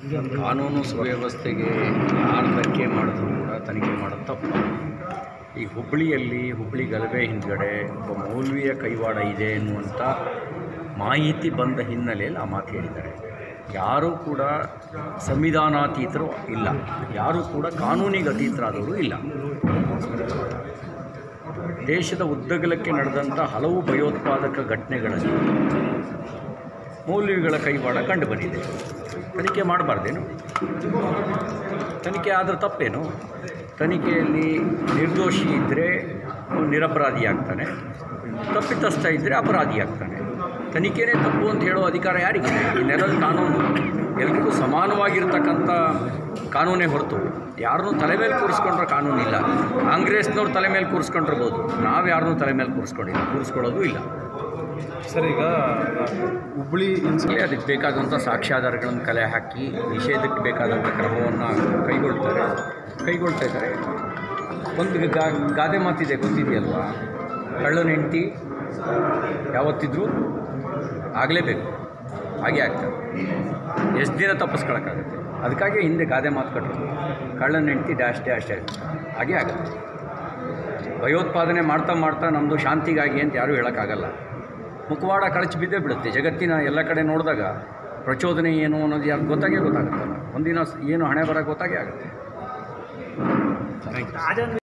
ಕಾನೂನು ಸುವ್ಯವಸ್ಥೆಗೆ ಯಾರು ಧಕ್ಕೆ ಮಾಡಿದ್ರು ಕೂಡ ತನಿಖೆ ಮಾಡೋದು ತಪ್ಪು ಈ ಹುಬ್ಬಳ್ಳಿಯಲ್ಲಿ ಹುಬ್ಬಳ್ಳಿ ಗಲಭೆ ಹಿಂದ್ಗಡೆ ಒಬ್ಬ ಮೌಲ್ವಿಯ ಕೈವಾಡ ಇದೆ ಎನ್ನುವಂಥ ಮಾಹಿತಿ ಬಂದ ಹಿನ್ನೆಲೆಯಲ್ಲಿ ಆ ಮಾತು ಹೇಳಿದ್ದಾರೆ ಯಾರೂ ಕೂಡ ಸಂವಿಧಾನಾತೀತರು ಇಲ್ಲ ಯಾರೂ ಕೂಡ ಕಾನೂನಿಗೆ ಅತೀತರಾದವರು ಇಲ್ಲ ದೇಶದ ಉದ್ದಗಲಕ್ಕೆ ನಡೆದಂಥ ಹಲವು ಭಯೋತ್ಪಾದಕ ಘಟನೆಗಳಲ್ಲಿ ಮೌಲ್ವಿಗಳ ಕೈವಾಡ ಕಂಡು ಬಂದಿದೆ ತನಿಖೆ ಮಾಡಬಾರ್ದೇನು ತನಿಖೆ ಆದರೆ ತಪ್ಪೇನು ತನಿಖೆಯಲ್ಲಿ ನಿರ್ದೋಷಿ ಇದ್ದರೆ ನಿರಪರಾಧಿ ಆಗ್ತಾನೆ ತಪ್ಪಿತಸ್ಥ ಇದ್ದರೆ ಅಪರಾಧಿ ಆಗ್ತಾನೆ ತನಿಖೆನೇ ತಪ್ಪು ಅಂತ ಹೇಳೋ ಅಧಿಕಾರ ಯಾರಿಗಿದೆ ಈ ನೆಲದ ಕಾನೂನು ಎಲ್ರಿಗೂ ಸಮಾನವಾಗಿರ್ತಕ್ಕಂಥ ಕಾನೂನೇ ಹೊರತು ಯಾರನ್ನೂ ತಲೆ ಮೇಲೆ ಕೂರಿಸ್ಕೊಂಡ್ರೆ ಕಾನೂನಿಲ್ಲ ಕಾಂಗ್ರೆಸ್ನವ್ರು ತಲೆ ಮೇಲೆ ಕೂರಿಸ್ಕೊಂಡಿರ್ಬೋದು ನಾವು ಯಾರನ್ನೂ ತಲೆ ಮೇಲೆ ಕೂರಿಸ್ಕೊಂಡಿಲ್ಲ ಕೂರಿಸ್ಕೊಳ್ಳೋದು ಇಲ್ಲ ಸರ್ ಈಗ ಹುಬ್ಬಳ್ಳಿ ಅಲ್ಲೇ ಅದಕ್ಕೆ ಬೇಕಾದಂಥ ಸಾಕ್ಷ್ಯಾಧಾರಗಳನ್ನು ಕಲೆ ಹಾಕಿ ನಿಷೇಧಕ್ಕೆ ಬೇಕಾದಂಥ ಕ್ರಮವನ್ನು ಕೈಗೊಳ್ತಾರೆ ಕೈಗೊಳ್ತಾ ಇದ್ದಾರೆ ಒಂದು ಗಾ ಗಾದೆ ಮಾತಿದೆ ಗೊತ್ತಿದೆಯಲ್ವಾ ಕಳ್ಳನ ಹೆಂಡತಿ ಯಾವತ್ತಿದ್ರೂ ಆಗಲೇಬೇಕು ಹಾಗೆ ಆಗ್ತದೆ ಎಷ್ಟು ದಿನ ತಪ್ಪಿಸ್ಕೊಳಕ್ಕಾಗುತ್ತೆ ಅದಕ್ಕಾಗಿ ಹಿಂದೆ ಗಾದೆ ಮಾತು ಕಟ್ಟರು ಕಳ್ಳನ ಹೆಂಡತಿ ಡ್ಯಾಶ್ ಡ್ಯಾಶ್ ಡ್ಯಾಶ್ ಹಾಗೆ ಆಗುತ್ತೆ ಭಯೋತ್ಪಾದನೆ ಮಾಡ್ತಾ ಮಾಡ್ತಾ ನಮ್ಮದು ಶಾಂತಿಗಾಗಿ ಅಂತ ಯಾರೂ ಹೇಳೋಕ್ಕಾಗಲ್ಲ ಮುಖವಾಡ ಕಳಚಿ ಬಿದ್ದೇ ಬಿಡುತ್ತೆ ಜಗತ್ತಿನ ಎಲ್ಲ ಕಡೆ ನೋಡಿದಾಗ ಪ್ರಚೋದನೆ ಏನು ಅನ್ನೋದು ಯಾರು ಗೊತ್ತಾಗೇ ಗೊತ್ತಾಗುತ್ತಲ್ಲ ಒಂದಿನ ಸ್- ಏನು ಹಣೆ ಬರ ಗೊತ್ತಾಗೇ ಆಗುತ್ತೆ